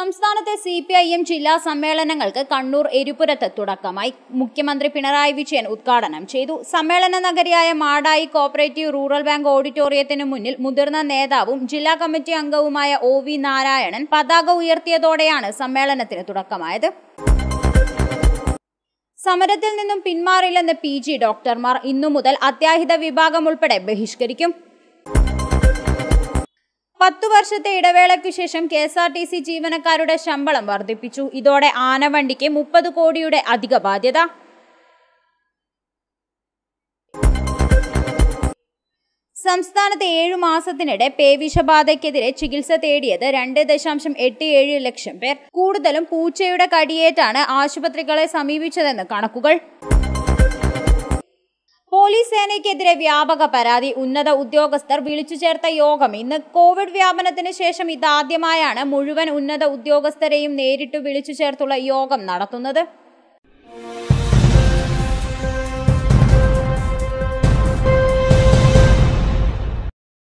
സംസ്ഥാനത്തെ C P I M ജില്ലാ സമ്മേളനങ്ങൾക്ക് കണ്ണൂർ എരിപുരത്ത് തുടക്കമായി മുഖ്യമന്ത്രി പിണറായി വിജയൻ ഉദ്ഘാടനം ചെയ്തു സമ്മേളന നഗരിയായ മാടായി കോപ്പറേറ്റീവ് റൂറൽ ബാങ്ക് ഓഡിറ്റോറിയത്തിനു മുന്നിൽ മുതിർന്ന നേതാവും ജില്ലാ കമ്മിറ്റി അംഗവുമായ ഒ വി നാരായണൻ പതാക ഉയർത്തിയതോടെയാണ് സമ്മേളനത്തിന് തുടക്കമായത് സമരത്തിൽ നിന്നും പിന്മാറില്ലെന്ന് പി ജി ഡോക്ടർമാർ ഇന്നു മുതൽ അത്യാഹിത വിഭാഗം ഉൾപ്പെടെ ബഹിഷ്കരിക്കും പത്തു വർഷത്തെ ഇടവേളയ്ക്കു ശേഷം K S R T C ജീവനക്കാരുടെ ശമ്പളം വർദ്ധിപ്പിച്ചു ഇതോടെ ആനവണ്ടിക്ക് മുപ്പത് കോടിയുടെ അധിക ബാധ്യത സംസ്ഥാനത്ത് ഏഴു മാസത്തിനിടെ പേവിഷബാധയ്ക്കെതിരെ ചികിത്സ തേടിയത് രണ്ട് ദശാംശം എട്ട് ഏഴ് ലക്ഷം പേർ കൂടുതലും പൂച്ചയുടെ കടിയേറ്റാണ് ആശുപത്രികളെ സമീപിച്ചതെന്ന് കണക്കുകൾ പോലീസ് സേനയ്ക്കെതിരെ വ്യാപക പരാതി ഉന്നത ഉദ്യോഗസ്ഥർ വിളിച്ചു ചേർത്ത യോഗം ഇന്ന് കോവിഡ് വ്യാപനത്തിന് ശേഷം ഇതാദ്യമായാണ് മുഴുവൻ ഉന്നത ഉദ്യോഗസ്ഥരെയും നേരിട്ട് വിളിച്ചു ചേർത്തുള്ള യോഗം നടത്തുന്നത്